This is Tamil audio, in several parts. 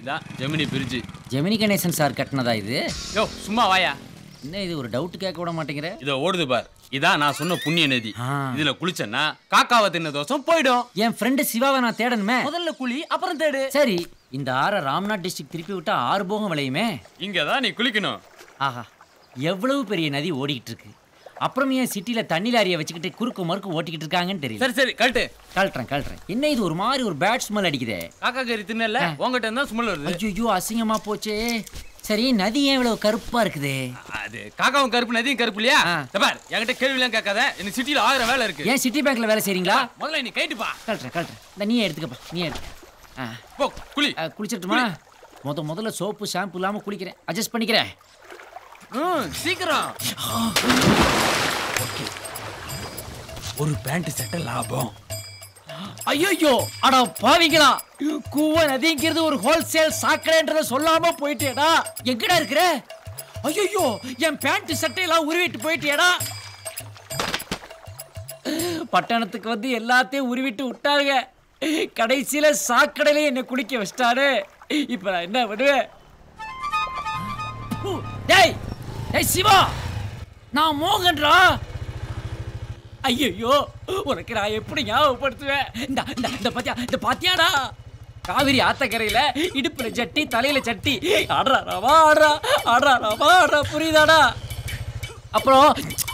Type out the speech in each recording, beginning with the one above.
இதான் Gemini bridge Gemini Ganesan sir கட்டினதா இது யோ சும்மா வாயா என்ன இது ஒரு டவுட் கேட்க விட மாட்டேங்கிற இத ஓடுது பார் இதான் நான் சொன்ன புண்ணிய நதி ஆ. இதுல குளிச்சேன்னா காக்காவை தின்ன தோசம் போயிடும் என் ஃப்ரெண்டு சிவாவை நான் தேடணுமே முதல்ல குளி அப்புறம் தேடு சரி இந்த ஆறை ராம்நாத் டிஸ்ட்ரிக்ட் திருப்பி விட்டா ஆறு போகம் விளையுமே இங்க தான் நீ குளிக்கணும் ஆஹா எவ்வளவு பெரிய நதி ஓடிக்கிட்டு இருக்கு அப்புறம் ஏன் சிட்டில தண்ணி லாரியை வச்சுக்கிட்டு குறுக்கு மறுக்கு ஓட்டிக்கிட்டு இருக்காங்கன்னு தெரியல சரி சரி கழட்டு கழட்டுறேன் கழட்டுறேன் என்ன இது ஒரு மாதிரி ஒரு பேட் ஸ்மெல் அடிக்குதே காக்கா கறி தின்னல உங்ககிட்ட இருந்தா ஸ்மெல் வருது ஐயோ அசிங்கமா போச்சே சரி நதி ஏன் இவ்வளவு கருப்பா இருக்குதே அது காக்காவும் கருப்பு நதியும் கருப்பு இல்லையா ஆ. இந்த பார் என்கிட்ட கேள்வி எல்லாம் கேட்காத எனக்கு சிட்டில ஆயிரம் வேலை இருக்கு ஏன் சிட்டி பேங்க்ல வேலை செய்றீங்களா முதல்ல நீ கைட்டுப்பா கழட்டுறேன் கழட்டுறேன் இந்த நீயே எடுத்துக்கப்பா நீ எடுத்துக்க ஆ போ குளி ஆ, குளிச்சிட்டுமா முத முதல்ல சோப்பு ஷாம்பு இல்லாம குளிக்கிறேன் அட்ஜஸ்ட் பண்ணிக்கிறேன் ம், சீக்கிரம் ஒரு பேண்ட் சட்டை லாபம் ஐயோ அட பாவிங்களா கூவ நதிங்கிறது ஒரு ஹோல்சேல் சாக்கடைன்றத சொல்லாம போயிட்டேடா எங்கடா இருக்கிற ஐயோ என் பேண்ட் சட்டையெல்லாம் உருவிட்டு போயிட்டியேடா பட்டணத்துக்கு வந்து எல்லாத்தையும் உருவிட்டு விட்டாருங்க கடைசியில சாக்கடையில என்னை குளிக்க வச்சிட்டாரு இப்ப நான் என்ன பண்ணுவேன் ஹு, டேய் டேய் சிவா நான் மோகன்டா ஐயோ உனக்கு நான் எப்படி ஞாபகப்படுத்துவேன் இந்த இந்த இந்த பாத்தியா இந்த பாத்தியாடா காவிரி ஆத்தக்கரையில இடுப்புல சட்டி தலையில சட்டி ஆடுறா ரவா ஆடுறா ஆடுறா ரவா ஆடுறா புரியுதாடா அப்புறம்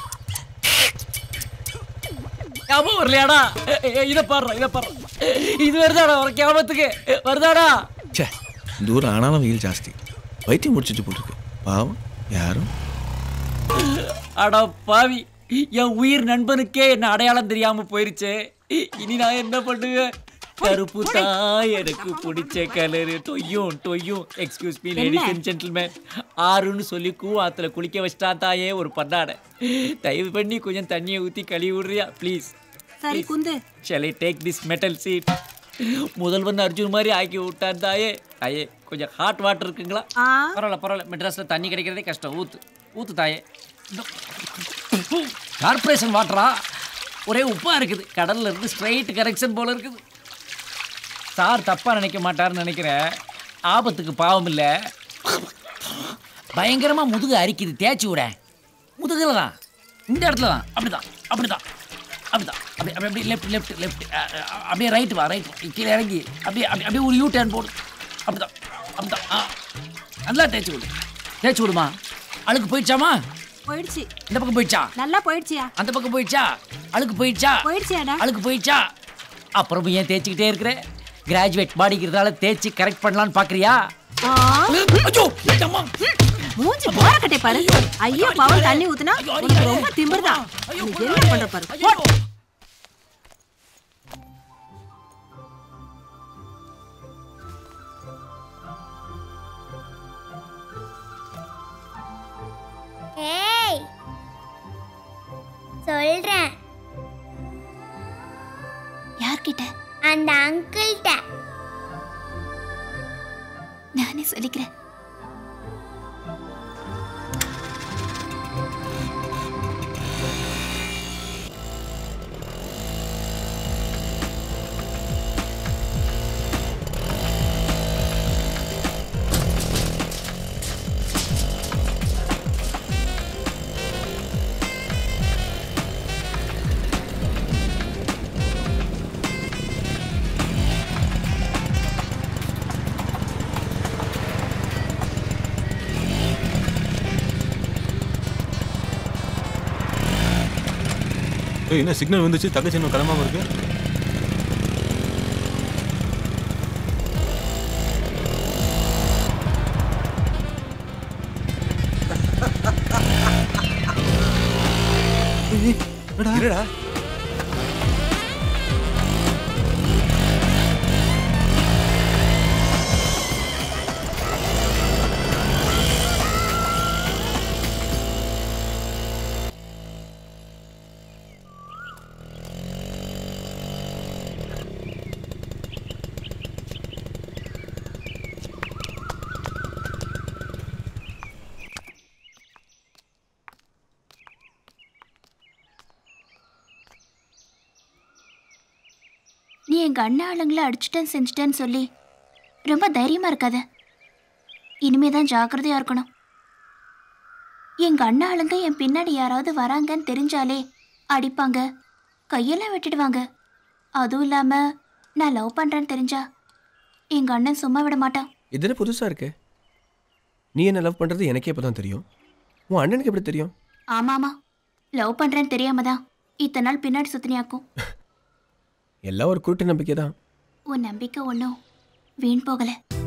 ஞாபகம் வரலையாடா ஏய், இதை பாடுறா இதை பாடுறா இது வருதாடா உனக்கு ஞாபகத்துக்கு வருதாடா ச்சே தூரம் ஆனாலும் வெயில் ஜாஸ்தி வைத்தியம் முடிச்சிட்டு போட்டுருக்கு பாவம் யாரும் அட பாவி என் உயிர் நண்பனுக்கே என்ன அடையாளம் தெரியாம போயிருச்சே இனி நான் என்ன பண்ணுவேன் கருப்பு தாய் எனக்கு பிடிச்ச கலரு டொய்யும் டொய்யும் excuse me ladies and gentlemen ஆறுன்னு சொல்லி கூவாத்துல குளிக்க வச்சிட்டான் தாயே ஒரு பண்ணாடை தயவு பண்ணி கொஞ்சம் தண்ணியை ஊற்றி கழுவி விடுறியா ப்ளீஸ் சரி குந்து shall I take this metal seat Mudhalvan Arjun மாதிரி ஆக்கி விட்டான் தாயே தாயே கொஞ்சம் ஹாட் வாட்டர் இருக்குங்களா ஆ பரவாயில்ல பரவாயில்ல மெட்ராஸ்ல தண்ணி கிடைக்கிறதே கஷ்டம் ஊத்து ஊத்து தாயே கார்பரேஷன் வாட்டரா ஒரே உப்பா இருக்குது கடல்ல இருந்து ஸ்ட்ரைட் கரெக்ஷன் போல இருக்குது சார் தப்பா நினைக்க மாட்டாருன்னு நினைக்கிறேன் ஆபத்துக்கு பாவம் இல்லை பயங்கரமா முதுகு அரிக்குது தேய்ச்சி விட முதுகுல தான் இந்த இடத்துல தான் அப்படிதான் அப்படிதான் அப்படிதான் அப்படி அப்படி அப்படி லெஃப்ட் லெஃப்ட் லெஃப்ட் அப்படியே ரைட் வா ரைட் கீழே இறங்கி அப்படியே அப்படி அப்படியே ஒரு யூ டர்ன் போடு அப்படிதான் அப்படிதான் ஆ நல்லா தேய்ச்சி விடு தேய்ச்சி விடுமா அழுக்கு போயிடுச்சாமா போயிடுச்சு இந்த பக்கம் போயிடுச்சா நல்லா போயிடுச்சியா அந்த பக்கம் போயிடுச்சா அழுக்கு போயிடுச்சா போயிடுச்சியாடா அழுக்கு போயிடுச்சா அப்புறம் ஏன் தேய்ச்சிக்கிட்டே இருக்கிற கிராஜுவேட் பாடிக்கிறதால தேய்ச்சி கரெக்ட் பண்ணலான்னு பாக்குறியா ஆ, ஐயோ அம்மா. மூஞ்சி போறக்கட்டை பாரு ஐயோ பவன் தண்ணி ஊத்துனா உனக்கு ரொம்ப திமிர்தான் நீ என்ன பண்ற பாரு ஐயோ. ஏய் சொல்றேன் யார்கிட்ட அந்த அங்கிள்கிட்ட நானே சொல்லிக்கிறேன் ஏய், என்ன சிக்னல் வந்துச்சு தங்கச்சி இன்னும் கிளம்பாம இருக்கு இருடா நீ எங்க அண்ணா ஆளுங்களை அடிச்சுட்டேன் செஞ்சுட்டேன்னு சொல்லி ரொம்ப தைரியமா இருக்காத இனிமே தான் ஜாக்கிரதையா இருக்கணும் எங்க அண்ணா ஆளுங்க என் பின்னாடி யாராவது வராங்கன்னு தெரிஞ்சாலே அடிப்பாங்க கையெல்லாம் வெட்டிடுவாங்க அதுவும் இல்லாம நான் லவ் பண்றேன்னு தெரிஞ்சா எங்க அண்ணன் சும்மா விட மாட்டான் இது என்ன புதுசாக இருக்கு நீ என்ன லவ் பண்ணுறது எனக்கே இப்போ தான் தெரியும் உன் அண்ணனுக்கு எப்படி தெரியும் ஆமா ஆமா லவ் பண்றேன்னு தெரியாம தான் இத்தனை நாள் பின்னாடி சுத்தினியாக்கும் எல்லாம் ஒரு குருட்டு நம்பிக்கை தான் உன் நம்பிக்கை ஒன்றும் வீண் போகல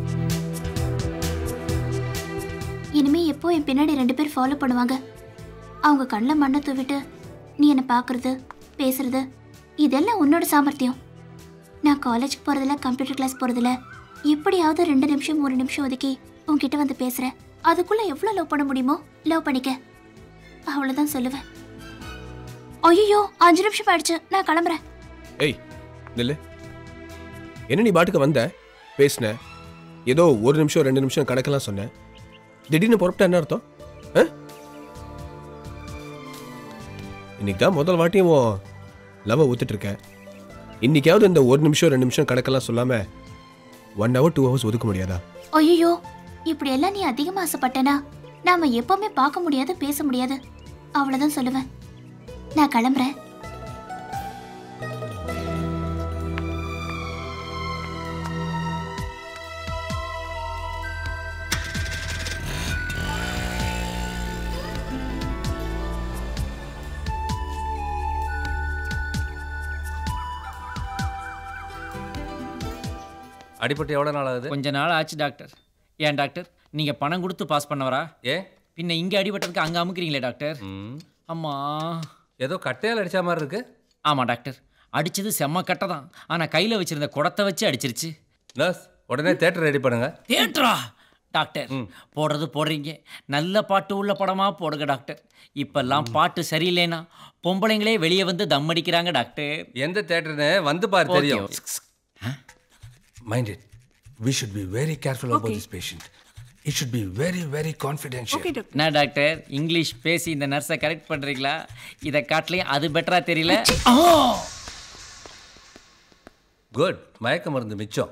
இனிமே எப்போ என் பின்னாடி ரெண்டு பேர் ஃபாலோ பண்ணுவாங்க அவங்க கண்ணில் மண்ணை தூவிட்டு நீ என்னை பார்க்கறது பேசுறது இதெல்லாம் உன்னோட சாமர்த்தியம் நான் காலேஜுக்கு போகிறதில்ல கம்ப்யூட்டர் கிளாஸ் போகிறதில்ல எப்படியாவது ரெண்டு நிமிஷம் ஒரு நிமிஷம் ஒதுக்கி உன்கிட்ட வந்து பேசுகிறேன் அதுக்குள்ளே எவ்வளோ லவ் பண்ண முடியுமோ லவ் பண்ணிக்க அவ்வளோதான் சொல்லுவேன் ஐயோ அஞ்சு நிமிஷம் ஆயிடுச்சு நான் கிளம்புறேன் ஏய் நில்லு என்ன நீ பாட்டுக்கு வந்த பேசின ஏதோ ஒரு நிமிஷம் ரெண்டு நிமிஷம் கணக்கெல்லாம் சொன்னேன் திடீர்னு புறப்பட்ட என்ன அர்த்தம் ஆ? இன்னைக்கு தான் முதல் வாட்டியும் லவ் ஊத்துட்டு இருக்க இன்னைக்காவது இந்த ஒரு நிமிஷம் ரெண்டு நிமிஷம் கணக்கெல்லாம் சொல்லாம ஒன் ஹவர் டூ ஹவர்ஸ் ஒதுக்க முடியாதா ஐயோ இப்படி எல்லாம் நீ அதிகமா ஆசைப்பட்டனா நாம எப்பவுமே பார்க்க முடியாது பேச முடியாது அவ்வளவுதான் சொல்லுவேன் நான் கிளம்புறேன் அடிபட்டு எவ்வளோ நாள் ஆகுது கொஞ்ச நாள் ஆச்சு டாக்டர் ஏன் டாக்டர் நீங்க பணம் கொடுத்து பாஸ் பண்ணவரா ஏ பின்ன இங்க அடிபட்டதுக்கு அங்க அமுக்குறீங்களே டாக்டர் ம் அம்மா ஏதோ கட்டையால் அடிச்ச மாதிரி இருக்கு ஆமா டாக்டர் அடிச்சது செம்ம கட்டை தான் ஆனா கையில வச்சிருந்த குடத்தை வச்சு அடிச்சிருச்சு நர்ஸ் உடனே தேட்டர் ரெடி பண்ணுங்க தேட்டரா டாக்டர் போடுறது போடுறீங்க நல்ல பாட்டு உள்ள படமா போடுங்க டாக்டர் இப்பெல்லாம் பாட்டு சரியில்லைனா பொம்பளைங்களே வெளியே வந்து தம் அடிக்கிறாங்க டாக்டர் எந்த தேட்டர்னு வந்து பாரு Okay, தெரியும் okay. Mind it we should be very careful about this patient it should be very very confidential என்ன டாக்டர் இங்கிலீஷ் பேசி இந்த நர்ஸை கரெக்ட் பண்றீங்களா இதை காட்டிலையும் அது பெட்டரா தெரியல குட் மயக்க மருந்து மிச்சம்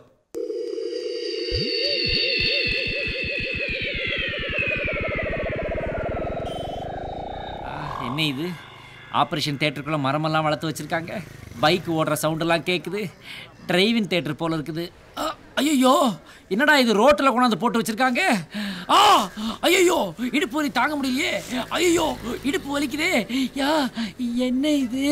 என்ன இது ஆப்ரேஷன் தேட்டருக்குள்ள மரமெல்லாம் வளர்த்து வச்சிருக்காங்க பைக் ஓடுற சவுண்டெல்லாம் கேட்குது டிரைவிங் தேட்டர் போல இருக்குது ஐயோ என்னடா இது ரோட்டில் கொண்டாந்து போட்டு வச்சிருக்காங்க ஆ ஐயோ இடுப்பு வலி தாங்க முடியலையே ஐயோ இடுப்பு வலிக்குதே யா என்ன இது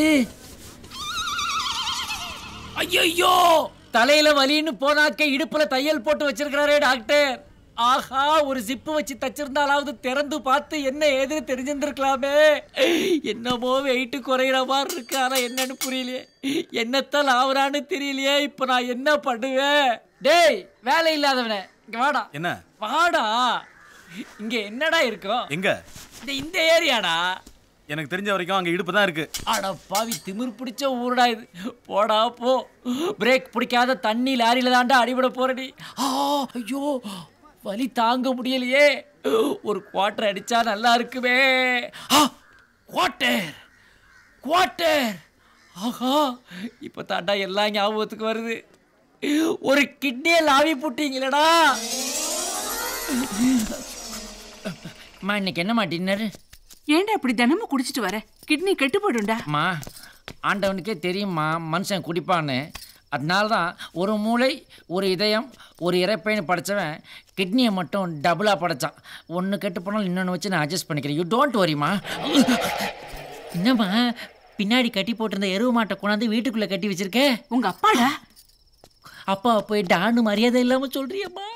ஐயோ தலையில வலின்னு போனாக்க இடுப்புல தையல் போட்டு வச்சிருக்கிறாரே டாக்டர் ஆஹா ஒரு ஜிப்பு வச்சு தச்சிருந்தாலாவது திறந்து பார்த்து என்ன ஏதுன்னு தெரிஞ்சிருந்திருக்கலாமே என்னமோ வெயிட் குறையிற மாதிரி இருக்கு ஆனா என்னன்னு புரியலையே என்னத்தான் ஆகுறான்னு தெரியலையே இப்ப நான் என்ன பண்ணுவேன் டேய் வேலை இல்லாதவனே இங்க வாடா என்ன வாடா இங்க என்னடா இருக்கும் எங்க இந்த இந்த ஏரியாடா எனக்கு தெரிஞ்ச வரைக்கும் அங்க இடுப்பு தான் இருக்கு அட பாவி திமிர் பிடிச்ச ஊருடா இது போடா போ பிரேக் பிடிக்காத தண்ணி லாரியில தாண்டா அடிபட போறடி ஆ ஐயோ வலி தாங்க முடியலையே ஒரு குவார்டர் அடிச்சா நல்லா இருக்குமே ஆ குவார்டர் குவார்டர் ஆஹா இப்போ தாண்டா எல்லாம் ஞாபகத்துக்கு வருது ஒரு கிட்னியை லாவி புட்டீங்களடா அம்மா இன்னைக்கு என்னம்மா டின்னர் ஏன்டா இப்படி தினமும் குடிச்சிட்டு வர கிட்னி கெட்டு போயிடும்டா அம்மா ஆண்டவனுக்கே தெரியுமா மனுஷன் குடிப்பான்னு அதனால தான் ஒரு மூளை ஒரு இதயம் ஒரு இறைப்பைன்னு படைச்சவன் கிட்னியை மட்டும் டபுளாக படைச்சான் ஒன்று கெட்டு போனாலும் இன்னொன்று வச்சு நான் அட்ஜஸ்ட் பண்ணிக்கிறேன் யூ டோன்ட் வரிம்மா என்னம்மா பின்னாடி கட்டி போட்டிருந்த எருவு மாட்டை கொண்டாந்து வீட்டுக்குள்ளே கட்டி வச்சிருக்க உங்க அப்பாடா அப்பா போய் டான்னு மரியாதை இல்லாமல் சொல்கிறியம்மா